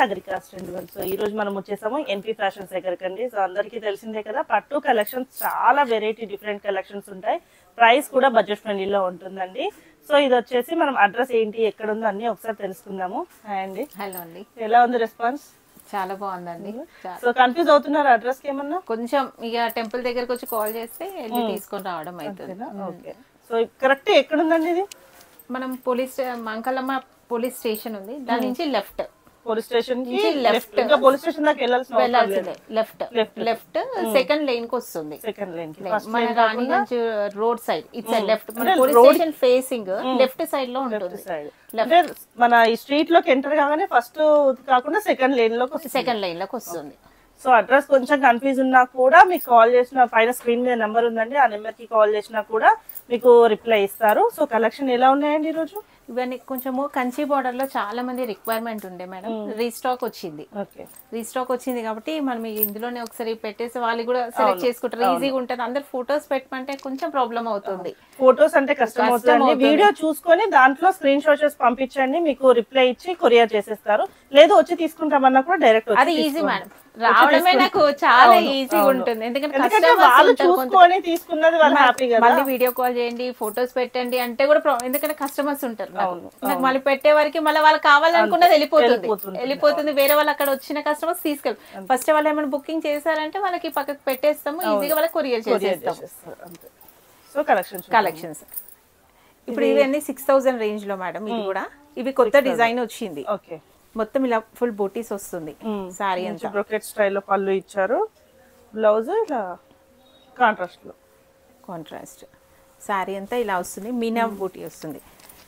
Sagarika స్టెండ్ so ఈ రోజు మనం వచ్చేసాము ఎన్పి ఫ్యాషన్స్ దగ్గరికి అండి సో అందరికీ తెలిసిందే కదా పట్టు కలెక్షన్స్ చాలా వెరైటీ డిఫరెంట్ కలెక్షన్స్ ఉంటాయి ప్రైస్ కూడా బడ్జెట్ ఫ్రెండ్లీలో ఉంటుందండి సో ఇది వచ్చేసి మనం అడ్రస్ ఏంటి ఎక్కడ ఉందో అన్ని ఒకసారి తెలుసుకుందాము హాయ్ అండి హలో అండి ఎలా ఉంది రెస్పాన్స్ చాలా బాగుందండి చా- సో కన్ఫ్యూజ్ అవుతున్నారు అడ్రస్ కి ఏమన్నా కొంచెం ఇక టెంపుల్ దగ్గరకు వచ్చి కాల్ చేస్తే వెళ్ళి తీసుకొని రావడం అవుతుంది ఓకే సో కరెక్ట్ ఎక్కడ ఉందండి ఇది మనం పోలీస్ మంకలమ్మ పోలీస్ స్టేషన్ ఉంది దాని నుంచి లెఫ్ట్ పోలీస్ స్టేషన్ కి నుంచి లెఫ్ట్ left. ఇంకా పోలీస్ స్టేషన్ దాకా వెళ్ళాల్సిన వెళ్ళాల్సిందే left Left. Left second line కి వస్తుంది సెకండ్ లైన్ కి మన Ranigunj road side it's left మన అంటే police road- station facing left side లో ఉంటుంది సైడ్ అంటే మన ఈ స్ట్రీట్ లోకి ఎంటర్ కాగానే ఫస్ట్ కాకుండా సెకండ్ లేన్ లోకి వస్తుంది సెకండ్ లైన్ లోకి వస్తుంది సో అడ్రస్ కొంచెం కన్ఫ్యూజ్ ఉన్నా కూడా మీకు కాల్ చేసిన పైన స్క్రీన్ మీద నెంబర్ ఉందండి ఆ నెంబర్ కి కాల్ చేసినా కూడా మీకు రిప్లై ఇస్తారు సో కలెక్షన్ ఎలా ఉన్నాయండి ఈరోజు ఇవన్నీ కొంచెము కంచి బార్డర్ లో చాలా మంది రిక్వైర్మెంట్ ఉండే మేడం రీస్టాక్ వచ్చింది ఓకే రీస్టాక్ వచ్చింది కాబట్టి మనం ఇందులోనే ఒకసారి పెట్టేసి వాళ్ళు కూడా సెలెక్ట్ చేసుకుంటారు ఈజీగా ఉంటుంది అందరు ఫొటోస్ పెట్టమంటే కొంచెం ప్రాబ్లం అవుతుంది ఫొటోస్ అంటే కష్టం అవుతుందండి వీడియో చూసుకొని దాంట్లో స్క్రీన్ షాట్ చేసి పంపించండి మీకు రిప్లై ఇచ్చి కొరియర్ చేసేస్తారు లేదు వచ్చి తీసుకుంటామన్నా కూడా డైరెక్ట్ అది ఈజీ మేడం రావడమే నాకు చాలా ఈజీగా ఉంటుంది ఎందుకంటే ఎందుకంటే customers వాళ్ళు ఉంటారు కొంత- చూసుకొని తీసుకున్నది వాళ్ళు హ్యాపీ కదా మళ్ళీ వీడియో కాల్ చేయండి ఫొటోస్ పెట్టండి అంటే కూడా ప్రా- ఎందుకంటే కస్టమర్స్ ఉంటారు నాకు. నాకు మళ్ళీ పెట్టే వరకు మళ్ళీ వాళ్ళు కావాలనుకున్నది వెళ్ళిపోతుంది వెళ్ళిపోతుంది. వెళ్ళిపోతుంది వేరే వాళ్ళు అక్కడ వచ్చిన కస్టమర్స్ తీసుకెళ్ళి ఫస్ట్ వాళ్ళు ఏమైనా బుకింగ్ చేశారంటే వాళ్ళకి పక్కకు పెట్టేస్తాము ఈజీగా వాళ్ళకి కొరియర్ చేసేస్తాం చేసేస్తారు అంతే సో కలెక్షన్ కలెక్షన్స్ ఇప్పుడు ఇవన్నీ సిక్స్ థౌసండ్ రేంజ్ లో మేడం ఇది కూడా ఇవి కొత్త డిజైన్ వచ్చింది ఓకే మొత్తం ఇలా ఫుల్ బూటీస్ వస్తుంది సారీ అంతా బ్రొకెట్ స్టైల్లో పళ్ళు ఇచ్చారు బ్లౌజ్ ఇలా కాంట్రాస్ట్ లో కాంట్రాస్ట్ శారీ అంతా ఇలా వస్తుంది మీనా బూటీ వస్తుంది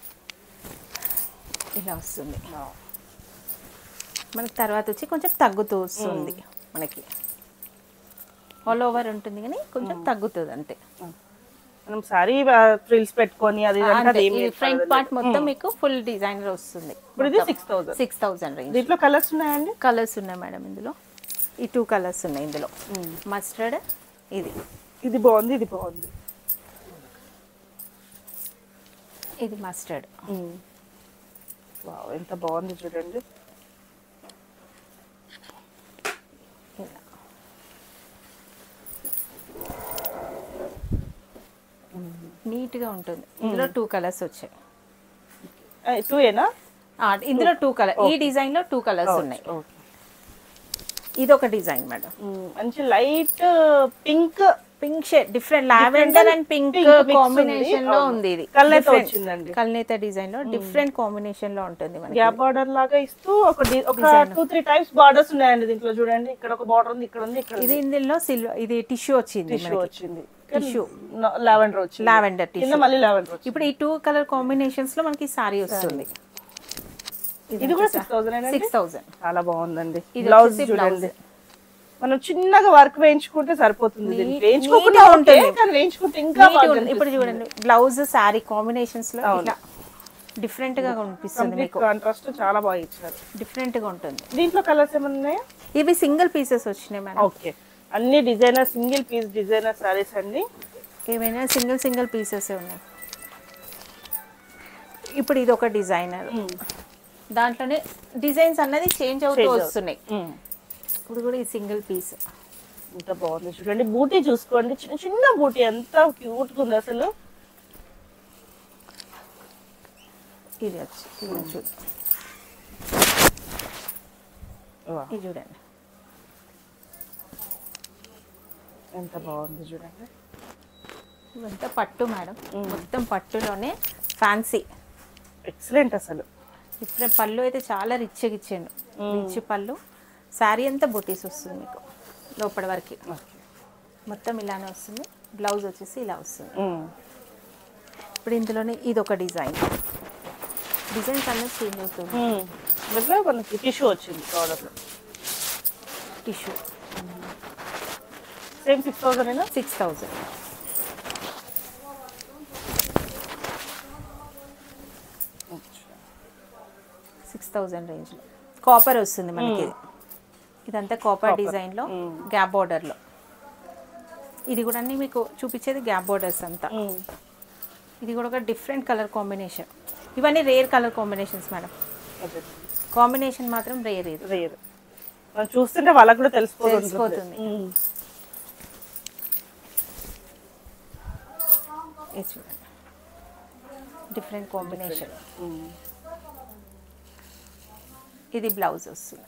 ఇలా వస్తుంది మనకి తర్వాత వచ్చి కొంచెం తగ్గుతూ వస్తుంది మనకి ఆల్ ఓవర్ ఉంటుంది కానీ కొంచెం తగ్గుతుంది అంతే మనం సారీ ఫ్రిల్స్ పెట్టుకొని అది ఇదంతా అది ఏమీ ఫ్రంట్ పార్ట్ మొత్తం మీకు ఫుల్ డిజైనర్ వస్తుంది ఇప్పుడు ఇది six thousand six thousand range దీంట్లో కలర్స్ ఉన్నాయండి కలర్స్ ఉన్నాయి మేడం ఇందులో ఈ టూ కలర్స్ ఉన్నాయి ఇందులో మస్టర్డ్ ఇది ఇది బాగుంది ఇది బాగుంది ఇది మస్టర్డ్ వావ్ ఎంత బాగుంది చూడండి ఇలా నీట్గా ఉంటుంది ఇందులో టూ కలర్స్ వచ్చాయి టూ ఏనా ఆ, ఇందులో టూ కలర్ ఈ డిజైన్ లో టూ కలర్స్ ఉన్నాయి ఓకే ఇది ఒక డిజైన్ మేడం మంచి light pink pink shade different lavender and pink pink mix combination ఉంది. లో అవును. ఉంది ఇది కల్నేత Different. వచ్చిందండి. కల్నేత డిజైన్ లో డిఫరెంట్ కాంబినేషన్ లో ఉంటుంది మనకి గ్యాప్ బార్డర్ లాగా ఇస్తూ ఒక డి- ఒక టూ త్రీ టైప్స్ బార్డర్స్ ఉన్నాయండి దీంట్లో చూడండి ఇక్కడ ఒక బార్డర్ ఉంది ఇక్కడ ఉంది ఇక్కడ ఇది ఇందులో సిల్వర్ ఇది టిష్యూ వచ్చింది టిష్యూ వచ్చింది టిష్యూ లావెండర్ వచ్చింది లావెండర్ కింద టిష్యూ మళ్ళీ లావెండర్ వచ్చింది ఇప్పుడు ఈ టూ కలర్ కాంబినేషన్స్ లో మనకి సారీ వస్తుంది ఇది కూడా సిక్స్ థౌసండ్ సిక్స్ థౌసండ్ చాలా బాగుందండి ఇది బ్లౌజ్ వచ్చేసి చూడండి మనం చిన్నగా వర్క్ వేయించుకుంటే సరిపోతుంది దీనికి. Neat- వేయించుకోకుండా neat గా ఉంటుంది ఉంటుంది. కానీ వేయించుకుంటే ఇంకా బాగా ఇప్పుడు చూడండి బ్లౌజ్ సారీ కాంబినేషన్స్ లో ఇట్లా డిఫరెంట్ గా కనిపిస్తుంది మీకు కాంట్రాస్ట్ చాలా బాగా ఇచ్చారు డిఫరెంట్ గా ఉంటుంది దీంట్లో కలర్స్ ఏమైనా ఉన్నాయా ఇవి సింగిల్ పీసెస్ వచ్చినాయి మేడం ఓకే అన్ని designer single piece designer saris అండి ఏమైనా సింగిల్ సింగిల్ పీసెస్ ఉన్నాయి ఇప్పుడు ఇది ఒక డిజైనర్ దాంట్లోనే డిజైన్స్ అన్నది చేంజ్ అవుతూ వస్తున్నాయి ఇప్పుడు కూడా ఈ సింగిల్ పీస్ ఎంత బాగుంది చూడండి బూటీ చూసుకోండి చిన్న చిన్న బూటీ ఎంత క్యూట్ గా ఉంది అసలు ఇది వచ్చి ఇది చూడు ఇది చూడండి ఎంత బాగుంది చూడండి ఇవంతా పట్టు మేడం మొత్తం పట్టులోనే ఫ్యాన్సీ ఎక్సలెంట్ అసలు డిఫరెంట్ పళ్ళు అయితే చాలా రిచ్గా ఇచ్చిండు రిచ్ పళ్ళు శారీ అంతా బొటీస్ వస్తుంది మీకు లోపల వరకు మొత్తం ఇలానే వస్తుంది బ్లౌజ్ వచ్చేసి ఇలా వస్తుంది ఇప్పుడు ఇందులోనే ఇది ఒక డిజైన్ డిజైన్స్ అన్నీ చేంజ్ అవుతుంది ఇట్లా మనకి టిష్యూ వచ్చింది product tissue same six thousand అయినా సిక్స్ థౌజండ్ సిక్స్ థౌజండ్ రేంజ్లో కాపర్ వస్తుంది మనకి ఇది ఇదంతా కాపర్ డిజైన్లో గ్యాప్ బార్డర్లో ఇది కూడా అన్ని మీకు చూపించేది గ్యాప్ బార్డర్స్ అంతా ఇది కూడా ఒక డిఫరెంట్ కలర్ కాంబినేషన్ ఇవన్నీ రేర్ కలర్ కాంబినేషన్స్ మేడం అదే కాంబినేషన్ మాత్రం రేర్ ఇది రేర్ మనం చూస్తుంటే వాళ్ళకి కూడా తెలిసిపోతుంది తెలిసిపోతుంది. ఉమ్. ఇది చూడండి డిఫరెంట్ కాంబినేషన్ ఉమ్. ఇది బ్లౌజ్ వస్తుంది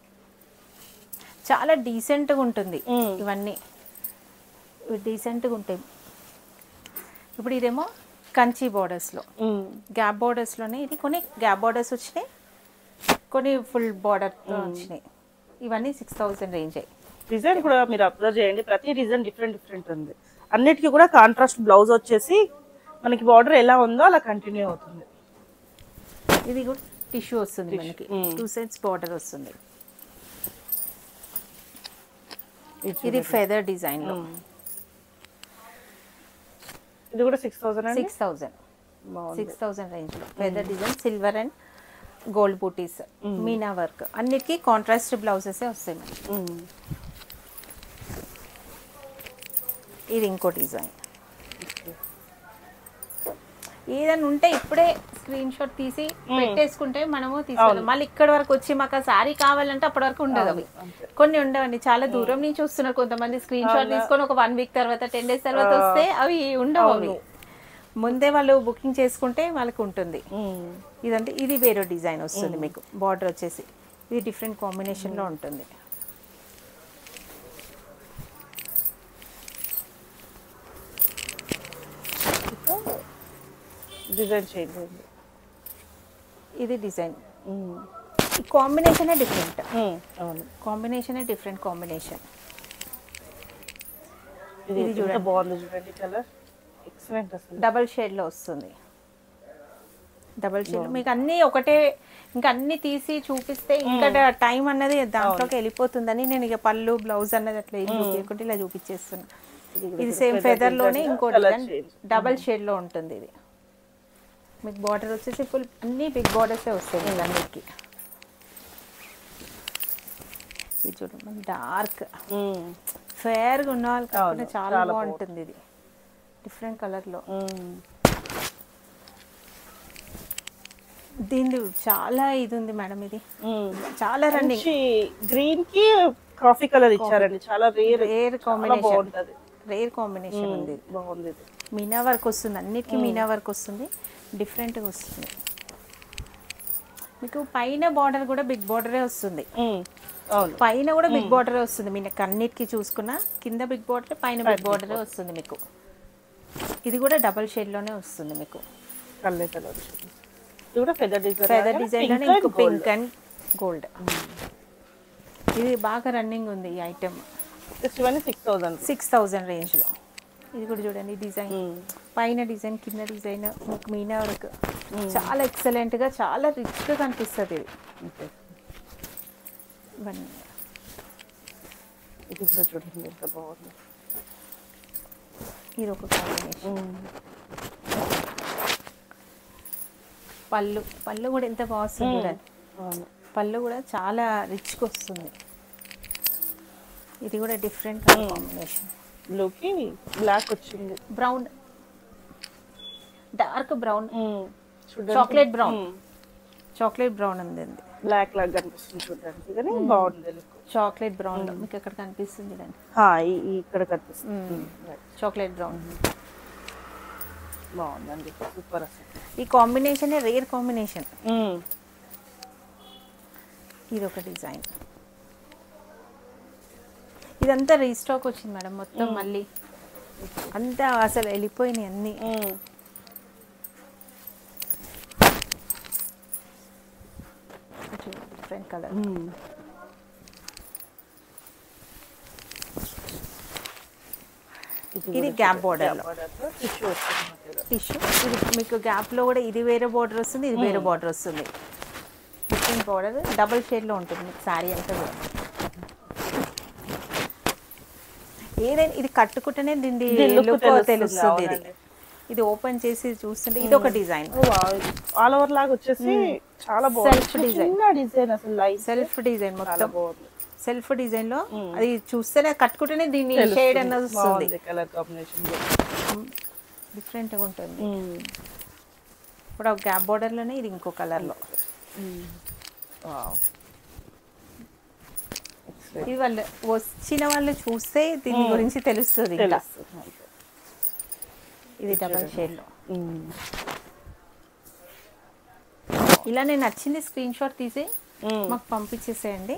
చాలా డీసెంట్గా ఉంటుంది మ్మ్. ఇవన్నీ ఇవి డీసెంట్గా ఉంటాయి ఇప్పుడు ఇదేమో కంచి బోర్డర్స్లో ఉమ్. గ్యాప్ బోర్డర్స్లోనే ఇది కొన్ని గ్యాప్ బోర్డర్స్ వచ్చినాయి కొన్ని ఫుల్ బార్డర్తో వచ్చినాయి ఇవన్నీ సిక్స్ థౌజండ్ రేంజ్ అయ్యి డిజైన్ కూడా మీరు అబ్జర్వ్ చేయండి ప్రతి డిజైన్ డిఫరెంట్ డిఫరెంట్ ఉంది అన్నిటికీ కూడా కాంట్రాస్ట్ బ్లౌజ్ వచ్చేసి మనకి బార్డర్ ఎలా ఉందో అలా కంటిన్యూ అవుతుంది ఇది కూడా టిష్యూ వస్తుంది మనకి మ్మ్. టూ సైడ్స్ బార్డర్ వస్తుంది ఇది ఇది ఫెదర్ డిజైన్లో ఉమ్. ఇది కూడా సిక్స్ థౌసండ్ అండి సిక్స్ థౌజండ్ బాగుంది సిక్స్ థౌజండ్ రేంజ్లో feather design silver and gold బూటీస్ మీనా వర్క్ అన్నిటికీ కాంట్రాస్ట్ బ్లౌజెస్ వస్తాయి మనకి ఉమ్. ఇది ఇంకో డిజైన్ ఏదైనా ఉంటే ఇప్పుడే స్క్రీన్ షాట్ తీసి పెట్టేసుకుంటే మనము తీసుకెళ్ళాం మళ్ళీ ఇక్కడ వరకు వచ్చి మాకు ఆ శారీ కావాలంటే అప్పటి వరకు ఉండదు అవి అంతే. కొన్ని ఉండవండి చాలా దూరం నుంచి వస్తున్నారు కొంతమంది స్క్రీన్ షాట్ తీసుకొని ఒక వన్ వీక్ తర్వాత టెన్ డేస్ తర్వాత వస్తే అవి ఉండవు అవి ముందే వాళ్ళు బుకింగ్ చేసుకుంటే వాళ్ళకి ఉంటుంది ఉమ్. ఇదంటే ఇది వేరే డిజైన్ వస్తుంది మీకు బార్డర్ వచ్చేసి ఇది డిఫరెంట్ కాంబినేషన్లో ఉంటుంది డిజైన్ చేంజ్ అయింది ఇది డిజైన్ ఉమ్. ఈ కాంబినేషనే డిఫరెంట్ ఉమ్. అవును కాంబినేషనే డిఫరెంట్ కాంబినేషన్ ఇది ఇది చూడండి బాగుంది చూడండి కలర్ ఎక్సలెంట్ అసలు డబల్ షేడ్లో వస్తుంది డబల్ షేడ్ మీకు అన్నీ ఒకటే ఇంకా అన్ని తీసి చూపిస్తే ఇంకా టైం అన్నది దాంట్లోకి వెళ్ళిపోతుందని నేను ఇక పళ్ళు బ్లౌజ్ అన్నది అట్లా ఏం చూపించకుండా ఇలా చూపించేస్తున్నా ఇది సేమ్ ఫెదర్ లోనే ఇంకో Colour design change. Double shade లో ఉంటుంది ఇది మీకు బార్డర్ వచ్చేసి ఫుల్ అన్ని బిగ్ బార్డర్స్ వస్తాయి మీకు అన్నిటికి ఇది చూడండి డార్క్ ఉమ్. ఫేర్గా ఉన్న వాళ్ళు కాకుండా అవును, చాలా చాలా బాగుంటుంది ఇది డిఫరెంట్ కలర్లో ఉమ్. దీనిది చాలా ఇది ఉంది మేడం ఇది ఉమ్. చాలా రన్నింగ్ మంచి గ్రీన్ కి కాఫీ కలర్ ఇచ్చారండి చాలా రేర్ రేర్ చాలా కాంబినేషన్ బాగుంటది రేర్ కాంబినేషన్ ఉంది ఇది. బాగుంది ఇది మీనా వర్క్ వస్తుంది అన్నిటికీ మీనా వర్క్ వస్తుంది డిఫరెంట్గా వస్తుంది మీకు పైన బార్డర్ కూడా బిగ్ బార్డరే వస్తుంది ఉమ్. అవును పైన కూడా బిగ్ బార్డరే వస్తుంది మీకు అన్నిటికీ చూసుకున్నా కింద బిగ్ బార్డర్ పైన బిగ్ బార్డరే వస్తుంది మీకు ఇది కూడా డబల్ షేడ్లోనే వస్తుంది మీకు కల్లే కలర్ ఇది కూడా ఫెదర్ డిజైన్ ఫెదర్ డిజైన్లోనే ఇంకో పింక్ అండ్ గోల్డ్ ఇది బాగా రన్నింగ్ ఉంది ఈ ఐటెం ఇవన్నీ సిక్స్ థౌసండ్ సిక్స్ థౌజండ్ రేంజ్లో ఇది కూడా చూడండి డిజైన్ పైన డిజైన్ కింద డిజైన్ మీకు మీనా వర్క్ చాలా ఎక్సలెంట్గా చాలా రిచ్గా కనిపిస్తుంది ఇది ఇవన్నీ ఇది కూడా చూడండి ఎంత బాగుంది ఇది ఒక కాంబినేషన్ పళ్ళు పళ్ళు కూడా ఎంత బాగుంది చూడండి అవును పళ్ళు కూడా చాలా రిచ్గా వస్తుంది ఇది కూడా డిఫరెంట్ కాంబినేషన్ బ్లూకి బ్లాక్ వచ్చింది బ్రౌన్ డార్క్ బ్రౌన్ చూడండి చాక్లెట్ బ్రౌన్ చాక్లెట్ బ్రౌన్ ఉంది ఇది. బ్లాక్ లాగా కనిపిస్తుంది చూడడానికి కానీ బాగుంది లుక్ చాక్లెట్ బ్రౌన్ లో మీకు ఎక్కడ కనిపిస్తుంది చూడండి ఇక్కడ కనిపిస్తుంది Right. చాక్లెట్ బ్రౌన్ బాగుందండి సూపర్ అసలు ఈ కాంబినేషన్ రేర్ కాంబినేషన్ ఉమ్. ఇది ఒక డిజైన్ ఇదంతా రీస్టాక్ వచ్చింది మేడం మొత్తం మళ్ళీ అంతా అసలు వెళ్ళిపోయినాయి అన్ని ఉమ్. డిఫరెంట్ కలర్ ఉమ్. ఇది గ్యాప్ బోర్డర్ లో టిష్యూ వచ్చింది మధ్యలో. టిష్యూ ఇది మీకు గ్యాప్ లో కూడా ఇది వేరే బార్డర్ వస్తుంది ఇది వేరే బార్డర్ వస్తుంది డిఫరెంట్ బార్డర్ డబుల్ షేడ్ లో ఉంటుంది మీకు శారీ అంతా కూడా ఏదైనా ఇది కట్టుకుంటేనే దీని దీని look లుక్ తెలుస్తుంది, తెలుస్తుంది ఇది అవునండి. ఇది ఓపెన్ చేసి చూస్తుంటే ఇది ఒక డిజైన్ ఆల్ ఓవర్ లాగా వచ్చేసి చాలా బాగుంది Self design. చిన్న డిజైన్ అసలు లైట్ సెల్ఫ్ డిజైన్ చాలా మొత్తం బాగుంది సెల్ఫ్ డిజైన్ లో అది చూస్తేనే కట్టుకుంటేనే దీని షేడ్ అన్నది వస్తుంది బాగుంది కలర్ కాంబినేషన్ డిఫరెంట్ గా ఉంటుంది ఇప్పుడు ఆ గ్యాప్ బోర్డర్ లోనే ఇది ఇంకో కలర్ లో వావ్ ఇది వాళ్ళు వచ్చిన వాళ్ళు చూస్తే దీని గురించి తెలుస్తుంది ఇంకా. తెలుస్తుంది ఇది డబల్ షేడ్లో మ్మ్. ఇలా నేను నచ్చింది స్క్రీన్ షాట్ తీసి మ్మ్. మాకు పంపించేసేయండి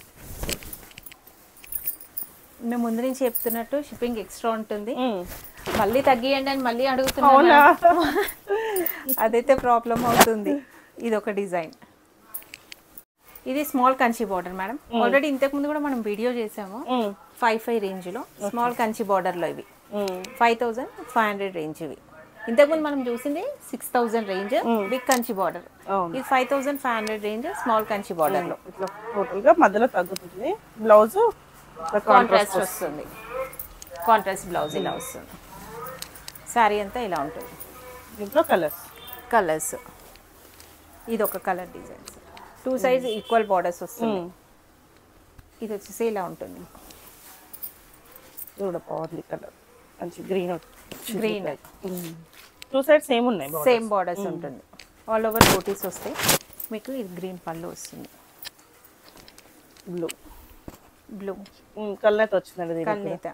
మేము ముందు నుంచి చెప్తున్నట్టు షిప్పింగ్ ఎక్స్ట్రా ఉంటుంది మ్మ్. మళ్ళీ తగ్గియండి అని మళ్ళీ అవునా అడుగుతున్నా అదైతే ప్రాబ్లం అవుతుంది ఇది ఒక డిజైన్ ఇది small Kanchi border madam already ఇంతకు ముందు కూడా మనం వీడియో చేసాము మ్మ్. ఫైవ్ ఫైవ్ రేంజ్లో స్మాల్ కంచి బార్డర్లో ఇవి మ్మ్. Five thousand five hundred range ఇవి ఇంతకుముందు మనం చూసింది six thousand range big Kanchi border అవును ఇది five thousand five hundred range small Kanchi బార్డర్లో ఇట్లా టోటల్ గా మధ్యలో తగ్గుతుంది బ్లౌజ్ కాంట్రాస్ట్ వస్తుంది కాంట్రాస్ట్ బ్లౌజ్ ఇలా వస్తుంది శారీ అంతా ఇలా ఉంటుంది దీంట్లో కలర్స్ కలర్స్ ఇది ఒక colour designs two size equal borders వస్తుంది ఇది వచ్చేసి ఇలా ఉంటుంది ఇది కూడా బాగుంది కలర్ మంచి green green two sides same ఉన్నాయి సేమ్ బార్డర్స్ ఉంటుంది ఆల్ ఓవర్ బోటీస్ వస్తాయి మీకు ఇది గ్రీన్ పళ్ళు వస్తుంది బ్లూ బ్లూ కల్నేత వచ్చిందండి దీనికి కూడా. కల్నేత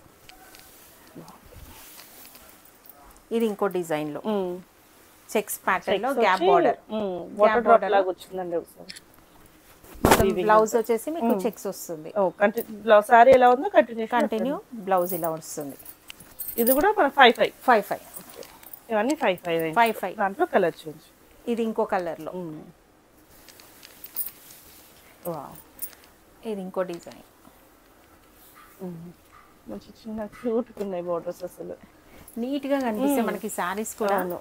ఇది ఇంకో డిజైన్ లో మ్మ్. చెక్స్ ప్యాటర్న్ లో Checks గ్యాప్ వచ్చి, బార్డర్ మ్మ్, వాటర్ డ్రాప్ లాగా వచ్చిందండి ఒకసారి బ్లౌజ్ వచ్చేసి మీకు చెక్స్ వస్తుంది ఓ కంటిన్యూ బ్లౌజ్ సారీ ఎలా ఉందో కంటిన్యూషన్ కంటిన్యూ బ్లౌజ్ ఇలా వస్తుంది ఇది కూడా మన ఫైవ్ ఫైవ్ ఫైవ్ ఫైవ్ ఇవన్నీ ఫైవ్ ఫైవ్ ఫైవ్ ఫైవ్ దాంట్లో కలర్ చేంజ్ ఇది ఇంకో కలర్ లో వావ్ ఇది ఇంకో డిజైన్ మంచి చిన్న క్యూట్ ఉన్నాయి బోర్డర్స్ అసలు నీట్ గా కనిపిస్తాయి మనకి సారీస్ కూడా అవును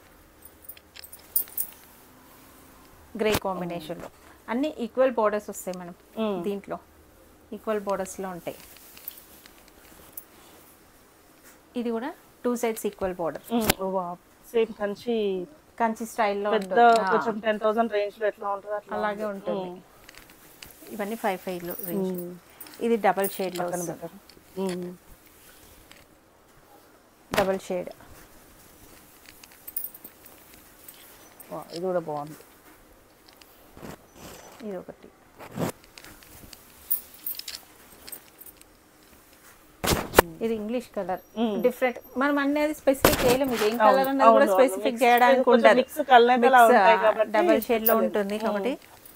గ్రే కాంబినేషన్ లో అన్ని ఈక్వల్ బోర్డర్స్ వస్తాయి మనం Mm. దీంట్లో ఈక్వల్ బోర్డర్స్ లో ఉంటాయి ఇది కూడా two sides equal border same Kanchi Kanchi స్టైల్లో పెద్ద కొంచెం టెన్ థౌసండ్ రేంజ్ లో ఎట్లా ఉంటుంది అట్లా అలాగే ఉంటుంది మ్మ్. ఇవన్నీ ఫైవ్ ఫైవ్ లో range. మ్మ్. ఇది డబల్ షేడ్ లో పక్కన వస్తుంది పెట్టారు. మ్మ్. డబల్ షేడ్ వావ్, ఇది కూడా బాగుంది ఇది ఒకటి ఇది ఇంగ్లీష్ కలర్ Mm. డిఫరెంట్ మనం అనేది స్పెసిఫిక్ చేయలేము ఇది ఏం అవును, కలర్ అన్నది కూడా అవును, స్పెసిఫిక్ అవును. చేయడానికి కొంచెం ఉండదు mix colour అలా ఉంటాయి కాబట్టి డబల్ షేడ్ లో చెప్పలేము. ఉంటుంది Mm. కాబట్టి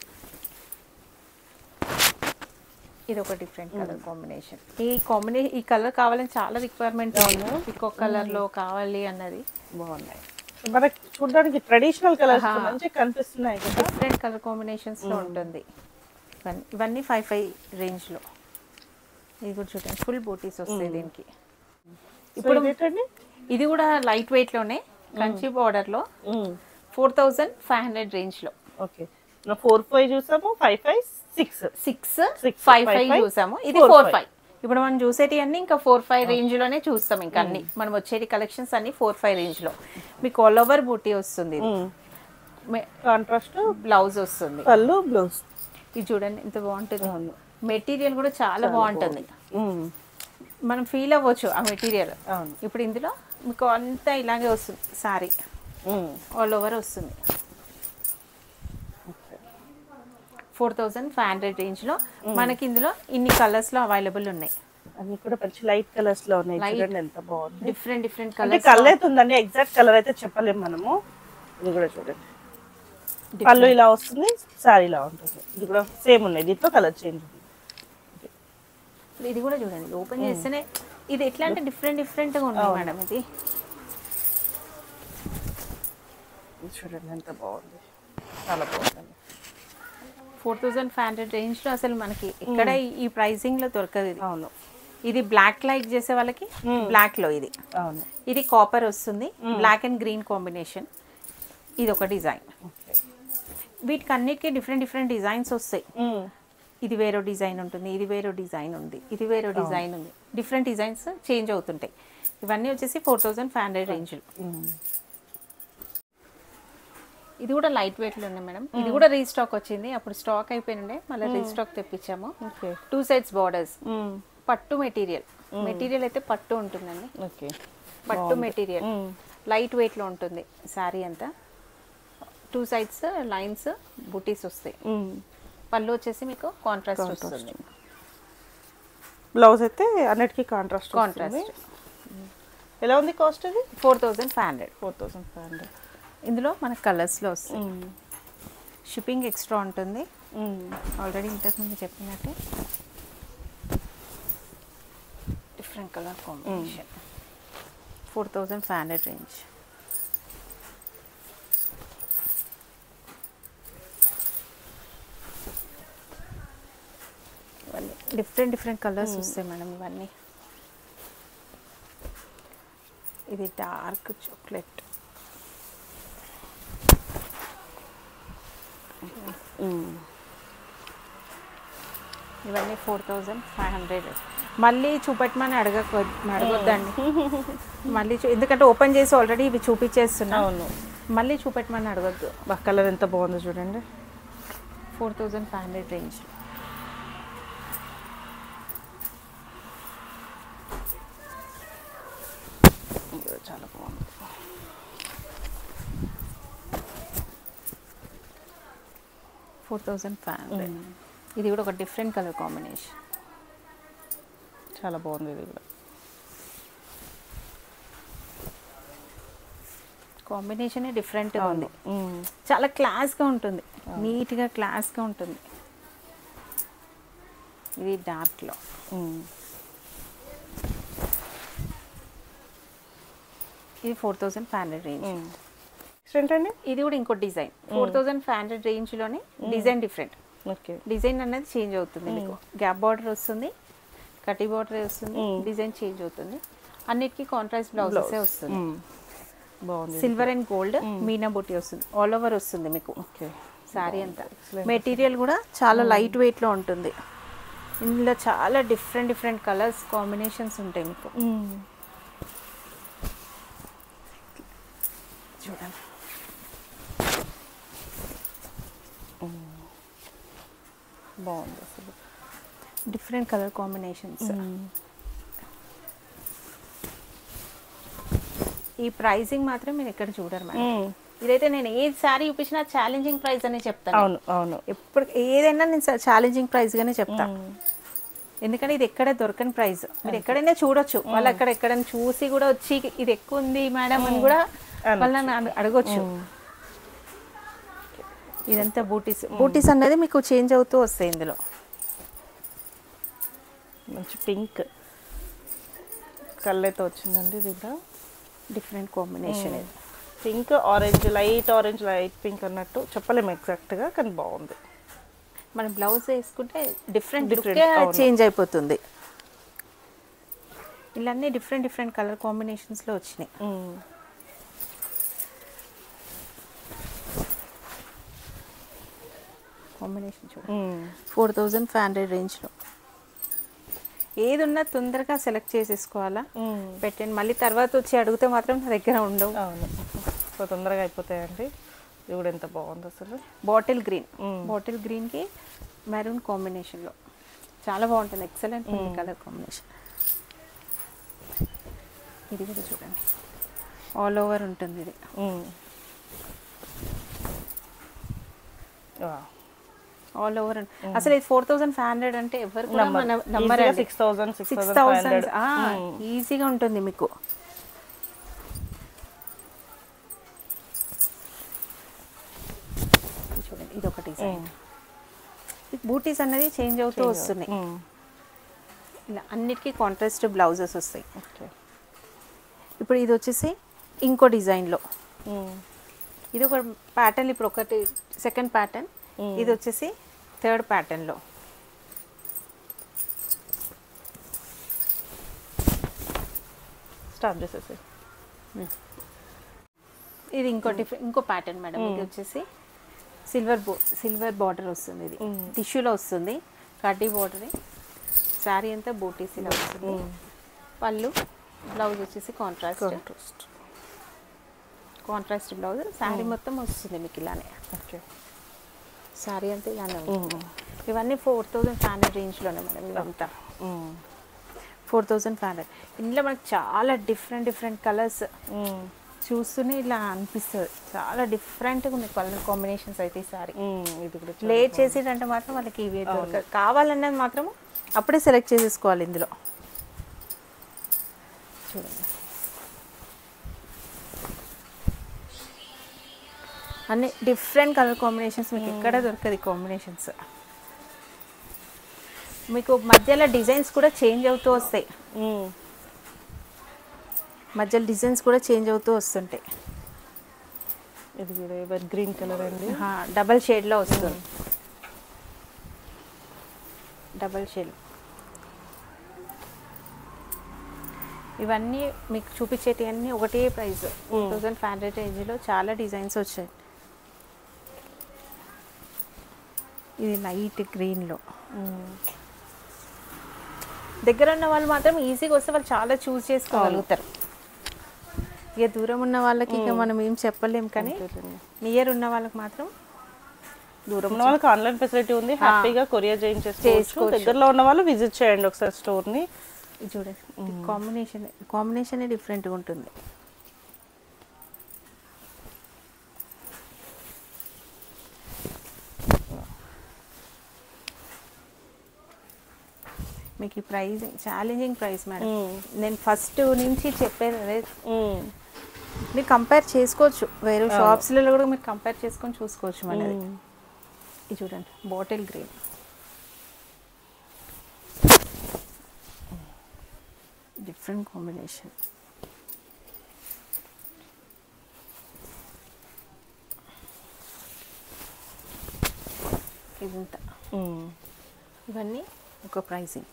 ఇది ఒక డిఫరెంట్ కలర్ కాంబినేషన్ ఈ కాంబినేషన్ ఈ కలర్ కావాలని చాలా రిక్వైర్మెంట్ ఇంకొక కలర్ లో కావాలి అన్నది బాగున్నాయి మనకి చూడడానికి ట్రెడిషనల్ కలర్స్ మంచిగా కనిపిస్తున్నాయి కదా డిఫరెంట్ కలర్ కాంబినేషన్స్ లో ఉంటుంది ఇవన్నీ ఇవన్నీ ఫైవ్ ఫైవ్ రేంజ్ లో ఇది కూడా చూడండి ఫుల్ బూటీస్ వస్తాయి దీనికి ఇప్పుడు ఏంటండి ఇది కూడా లైట్ వెయిట్ లోనే కంచి బార్డర్ లో four thousand five hundred range లో ఓకే ఫోర్ ఫైవ్ చూసాము five five six six Six, five five, five five, చూసాము ఇది four, ఫోర్ five. ఫైవ్ ఇప్పుడు మనం చూసేటి అన్ని ఇంకా ఫోర్ ఫైవ్ రేంజ్ లోనే చూస్తాం ఇంకా అన్ని మనం వచ్చేటి కలెక్షన్స్ అన్ని ఫోర్ ఫైవ్ రేంజ్ లో మీకు ఆల్ ఓవర్ బూటీ వస్తుంది కాంట్రాస్ట్ బ్లౌజ్ వస్తుంది పళ్ళు బ్లౌజ్ ఇది చూడండి ఎంత బాగుంటుంది అవును. మెటీరియల్ కూడా చాలా బాగుంటుంది మనం ఫీల్ అవ్వచ్చు ఆ మెటీరియల్ అవును ఇప్పుడు ఇందులో మీకు అంతా ఇలాగే వస్తుంది సారీ ఆల్ ఓవర్ వస్తుంది ఫోర్ థౌజండ్ ఫైవ్ హండ్రెడ్ రేంజ్లో మనకి ఇందులో ఇన్ని కలర్స్లో అవైలబుల్ ఉన్నాయి అన్ని కూడా మంచి లైట్ కలర్స్ లో ఉన్నాయి Light. చూడండి ఎంత బాగుంది డిఫరెంట్ డిఫరెంట్ అంటే కలర్స్ కలర్ అయితే ఉందండి ఎగ్జాక్ట్ కలర్ అయితే చెప్పలేము మనము ఇది కూడా చూడండి పళ్ళు ఇలా వస్తుంది సారీ ఇలా ఉంటుంది ఇది కూడా సేమ్ ఉన్నాయి దీంట్లో కలర్ చేంజ్ ఉంది ఇది కూడా చూడండి ఓపెన్ చేస్తేనే ఇది ఎట్లా అంటే డిఫరెంట్ డిఫరెంట్గా ఉన్నాయి మేడం ఇది ఇది చూడండి ఎంత బాగుంది చాలా బాగుందండి ఫోర్ థౌజండ్ ఫైవ్ హండ్రెడ్ రేంజ్లో అసలు మనకి ఎక్కడ ఈ- ఈ ప్రైసింగ్లో దొరకదు ఇది అవును ఇది బ్లాక్ లైక్ చేసే వాళ్ళకి బ్లాక్లో ఇది అవును ఇది కాపర్ వస్తుంది బ్లాక్ అండ్ గ్రీన్ కాంబినేషన్ ఇది ఒక డిజైన్ ఓకే వీటికి అన్నిటికీ డిఫరెంట్ డిఫరెంట్ డిజైన్స్ వస్తాయి ఇది వేరే డిజైన్ ఉంటుంది ఇది వేరే డిజైన్ ఉంది ఇది వేరే డిజైన్ ఉంది డిఫరెంట్ డిజైన్స్ చేంజ్ అవుతుంటాయి ఇవన్నీ వచ్చేసి ఫోర్ థౌజండ్ ఫైవ్ హండ్రెడ్ రేంజ్లో ఇది కూడా లైట్ వెయిట్లో ఉన్నాయి మేడం ఇది కూడా రీస్టాక్ వచ్చింది అప్పుడు స్టాక్ అయిపోయినండే మళ్ళీ రీస్టాక్ తెప్పించాము ఓకే టూ సైడ్స్ బార్డర్స్ పట్టు మెటీరియల్ మెటీరియల్ అయితే పట్టు ఉంటుందండి ఓకే పట్టు మెటీరియల్ లైట్ వెయిట్లో ఉంటుంది శారీ అంతా టూ సైడ్స్ లైన్స్ బుటీస్ వస్తాయి పళ్ళు వచ్చేసి మీకు కాంట్రాస్ట్ వస్తుంది బ్లౌజ్ అయితే అన్నిటికీ కాంట్రాస్ట్ కాంట్రాస్ట్ ఎలా ఉంది కాస్ట్ ఇది four thousand five hundred four thousand five hundred ఇందులో మనకు కలర్స్లో వస్తుంది షిప్పింగ్ ఎక్స్ట్రా ఉంటుంది ఆల్రెడీ ఇంతకుముందు చెప్పినట్టే different colour combination four thousand five hundred range ఇవన్నీ డిఫరెంట్ డిఫరెంట్ కలర్స్ వస్తాయి మేడం ఇవన్నీ ఇది డార్క్ చాక్లెట్ ఇవన్నీ ఫోర్ థౌజండ్ ఫైవ్ హండ్రెడ్ మళ్ళీ చూపెట్టమని అడగక అడగొద్దండి మళ్ళీ చూ- ఎందుకంటే ఓపెన్ చేసి ఆల్రెడీ ఇవి చూపించేస్తున్నా అవును మళ్ళీ చూపెట్టమని అడగొద్దు బా కలర్ ఎంత బాగుందో చూడండి four thousand five hundred range ఇది చాలా బాగుంది ఫోర్ థౌజండ్ ఫైవ్ హండ్రెడ్ ఇది కూడా ఒక డిఫరెంట్ కలర్ కాంబినేషన్ చాలా బాగుంది ఇది కూడా కాంబినేషన్ డిఫరెంట్గా ఉంది మ్మ్. చాలా క్లాస్గా ఉంటుంది నీట్గా క్లాస్గా ఉంటుంది ఇది డార్క్లో మ్మ్. ఇది four thousand five hundred range మ్మ్. నెక్స్ట్ ఏంటండి ఇది కూడా ఇంకో design four thousand five hundred రేంజ్లోనే డిజైన్ డిఫరెంట్ ఓకే డిజైన్ అనేది చేంజ్ అవుతుంది మీకు గ్యాప్ బార్డర్ వస్తుంది కటి బార్డర్ వస్తుంది డిజైన్ చేంజ్ అవుతుంది అన్నిటికీ కాంట్రాస్ట్ బ్లౌజెస్ వస్తుంది మ్మ్. బాగుంది సిల్వర్ అండ్ గోల్డ్ మీనా బుట్టి వస్తుంది ఆల్ ఓవర్ వస్తుంది మీకు ఓకే శారీ అంతా మెటీరియల్ కూడా చాలా లైట్ వెయిట్లో ఉంటుంది ఇందులో చాలా డిఫరెంట్ డిఫరెంట్ కలర్స్ కాంబినేషన్స్ ఉంటాయి మీకు మ్మ్. చూడండి బాగుంది అసలు డిఫరెంట్ కలర్ కాంబినేషన్స్ ఈ ప్రైసింగ్ మాత్రం మీరు ఎక్కడ చూడరు మేడం మ్మ్. ఇదైతే నేను ఏ శారీ చూపించినా ఛాలెంజింగ్ ప్రైస్ అని చెప్తాను అవును అవును ఎప్పుడు ఏదైనా నేను ఛాలెంజింగ్ ప్రైస్గానే చెప్తాను ఎందుకంటే ఇది ఎక్కడ దొరకని ప్రైస్ మీరు ఎక్కడైనా చూడొచ్చు వాళ్ళు అక్కడ ఎక్కడైనా చూసి కూడా వచ్చి ఇది ఎక్కువ ఉంది మేడం అని కూడా వాళ్ళని అడ- అడగొచ్చు ఇదంతా బూటీస్ బూటీస్ అనేది మీకు చేంజ్ అవుతూ వస్తాయి ఇందులో మంచి పింక్ కళ్ళైతే వచ్చిందండి ఇది కూడా డిఫరెంట్ కాంబినేషన్ ఇది pink orange light orange light pink అన్నట్టు చెప్పలేము ఎగ్జాక్ట్గా కానీ బాగుంది మనం బ్లౌజ్ వేసుకుంటే డిఫరెంట్ Different, డిఫరెంట్ అవును. చేంజ్ అయిపోతుంది ఇలా అన్ని డిఫరెంట్ డిఫరెంట్ కలర్ కాంబినేషన్స్లో వచ్చినాయి మ్మ్. కాంబినేషన్ చూడండి మ్మ్. ఫోర్ థౌజండ్ ఫైవ్ హండ్రెడ్ రేంజ్లో ఏది ఉన్నా తొందరగా సెలెక్ట్ చేసేసుకోవాలా మ్మ్. పెట్టండి మళ్ళీ తర్వాత వచ్చి అడిగితే మాత్రం నా దగ్గర ఉండవు అవును సో తొందరగా అయిపోతాయండి ఇది కూడా ఎంత బాగుంది అసలు బాటిల్ గ్రీన్ మ్మ్. బాటిల్ గ్రీన్కి మెరూన్ కాంబినేషన్లో చాలా బాగుంటుంది ఎక్సలెంట్ ఉంది కలర్ కాంబినేషన్ ఇది కూడా చూడండి ఆల్ ఓవర్ ఉంటుంది ఇది మ్మ్. వా. ఆల్ ఓవర్ అసలు ఇది ఫోర్ థౌసండ్ ఫైవ్ హండ్రెడ్ అంటే ఎవరు కూడా Number. మన నంబర్ Easy గా 6,000, సిక్స్ 6,500. థౌసండ్ ఈజీగా ఉంటుంది మీకు ఇది చూడండి ఇది ఒక డిజైన్ బూటీస్ అనేది చేంజ్ అవుతూ వస్తున్నాయి మ్మ్. ఇలా అన్నిటికీ కాంట్రాస్ట్ బ్లౌజెస్ వస్తాయి ఓకే ఇప్పుడు ఇది వచ్చేసి ఇంకో డిజైన్లో మ్మ్. ఇది ఒక ప్యాటర్న్ ఇప్పుడు ఒకటి సెకండ్ ప్యాటర్న్ Mm. ఇది వచ్చేసి థర్డ్ ప్యాటర్న్లో స్టార్ట్ చేసేసి ఇది ఇంకో డిఫరెంట్ ఇంకో ప్యాటర్న్ మేడం ఇది వచ్చేసి సిల్వర్ బో సిల్వర్ బార్డర్ వస్తుంది ఇది Mm. టిష్యూలో వస్తుంది కడ్డీ బార్డర్ శారీ అంతా బూటీస్ ఇలా వస్తుంది పళ్ళు బ్లౌజ్ వచ్చేసి contrast contrast contrast blouse sari మొత్తం వస్తుంది మీకు ఇలానే ఓకే శారీ అంతా ఇలానే ఉంటుంది ఇవన్నీ ఫోర్ థౌజండ్ ఫైవ్ హండ్రెడ్ రేంజ్లోనే మేడం ఇవంతా ఫోర్ థౌజండ్ ఫైవ్ హండ్రెడ్ ఇందులో మనకు చాలా డిఫరెంట్ డిఫరెంట్ కలర్స్ చూస్తూనే ఇలా అనిపిస్తుంది చాలా డిఫరెంట్గా ఉన్నాయి కలర్ కాంబినేషన్స్ అయితే ఈసారి ఉమ్, ఇది కూడా చాలా లేట్ చేసేటంటే మాత్రం వాళ్ళకి ఇవే దొరకదు కావాలన్నది మాత్రం అప్పుడే సెలెక్ట్ చేసేసుకోవాలి ఇందులో చూడండి అన్ని డిఫరెంట్ కలర్ కాంబినేషన్స్ మీకు ఎక్కడ దొరకదు కాంబినేషన్స్ మీకు మధ్యలో డిజైన్స్ కూడా చేంజ్ అవుతూ వస్తాయి ఉమ్, మధ్యలో డిజైన్స్ కూడా చేంజ్ అవుతూ వస్తుంటాయి ఇది కూడా ఎవర్ గ్రీన్ కలర్ అండి డబల్ షేడ్లో వస్తుంది డబల్ షేడ్ ఇవన్నీ మీకు చూపించేటివన్నీ ఒకటే ప్రైస్ థౌజండ్ ఫైవ్ హండ్రెడ్ రేంజ్లో చాలా డిజైన్స్ వచ్చాయి ఇది లైట్ గ్రీన్లో ఉమ్, దగ్గర ఉన్న వాళ్ళు మాత్రం ఈజీగా వస్తే వాళ్ళు చాలా చూస్ చేసుకోగలుగుతారు ఇక దూరం ఉన్న వాళ్ళకి ఇక మనం ఏం చెప్పలేం కానీ అంతేలేండి. నియర్ ఉన్న వాళ్ళకి మాత్రం దూరం ఉన్న వాళ్ళకి ఆన్లైన్ ఫెసిలిటీ ఉంది హ్యాపీగా కొరియర్ చేయించేసుకోవచ్చు చేసుకోవచ్చు. దగ్గరలో ఉన్న వాళ్ళు విజిట్ చేయండి ఒకసారి స్టోర్ ని ఇది చూడండి కాంబినేషన్ కాంబినేషన్ డిఫరెంట్గా ఉంటుంది మీకు ఈ ప్రైస్ ఛాలెంజింగ్ ప్రైస్ మేడం నేను ఫస్ట్ నుంచి చెప్పేది అదే ఉమ్, మీరు కంపేర్ చేసుకోవచ్చు వేరే షాప్స్లలో కూడా మీరు కంపేర్ చేసుకొని చూసుకోవచ్చు మనది ఉమ్. ఇది చూడండి బాటిల్ గ్రీన్ డిఫరెంట్ కాంబినేషన్ ఇదంతా ఉమ్, ఇవన్నీ ఒక ప్రైసింగ్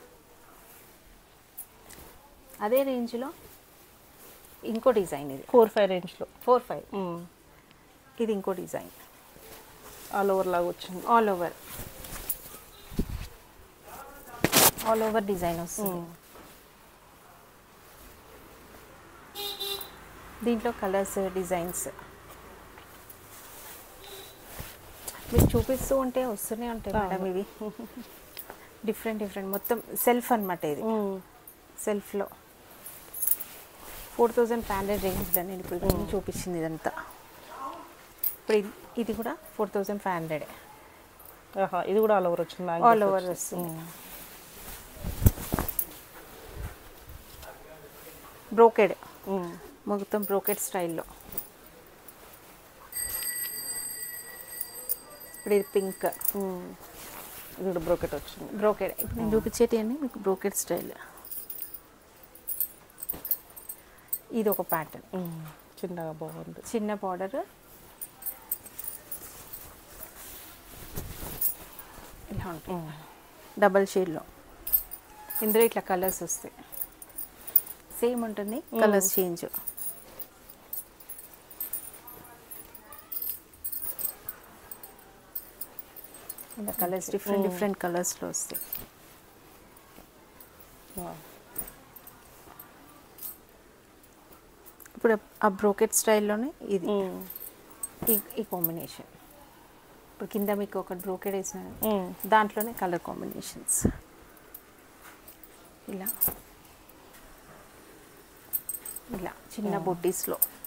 అదే రేంజ్లో ఇంకో డిజైన్ ఇది ఫోర్ ఫైవ్ రేంజ్ లో ఫోర్ ఫైవ్ ఉమ్, ఇది ఇంకో డిజైన్ ఆల్ ఓవర్ లాగా వచ్చింది all over all over design వస్తుంది ఉమ్, దీంట్లో కలర్స్ డిజైన్స్ మీరు చూపిస్తూ ఉంటే వస్తూనే ఉంటాయి మేడం ఇవి డిఫరెంట్ డిఫరెంట్ మొత్తం సెల్ఫ్ అన్నమాట ఇది ఉమ్, సెల్ఫ్లో ఫోర్ థౌజండ్ ఫైవ్ హండ్రెడ్ రేంజ్లో నేను ఇప్పుడు ఇవన్నీ చూపించింది ఇదంతా ఇప్పుడు ఇది- ఇది కూడా ఫోర్ థౌజండ్ ఫైవ్ హండ్రెడ్ ఆహా, ఇది కూడా ఆల్ ఓవర్ వచ్చింది ఆల్ మ్యాంగోస్ ఓవర్ వచ్చి. వస్తుంది ఉమ్, బ్రోకెడ్ ఉమ్, మొత్తం బ్రోకెడ్ స్టైల్లో ఇప్పుడు ఇది పింక్ ఉమ్. ఇది కూడా బ్రోకెట్ వచ్చింది బ్రోకెడ్ ఇప్పుడు నేను చూపించేటి అన్ని మీకు బ్రోకెడ్ స్టైల్ ఇది ఒక ప్యాటర్న్ ఉమ్, చిన్నగా బాగుంది చిన్న బార్డర్ ఇలా ఉంటుంది ఉమ్, డబల్ షేడ్లో ఇందులో ఇట్లా కలర్స్ వస్తాయి సేమ్ ఉంటుంది కలర్స్ చేంజ్ ఇలా కలర్స్ డిఫరెంట్ డిఫరెంట్ కలర్స్లో వస్తాయి wow. ఇప్పుడు ఆ బ్రోకెట్ స్టైల్లోనే ఇది ఉమ్, ఈ ఈ కాంబినేషన్ ఇప్పుడు కింద మీకు ఒక బ్రోకెడ్ వేసిన ఉమ్, దాంట్లోనే కలర్ కాంబినేషన్స్ ఇలా ఇలా చిన్న బొట్టీస్లో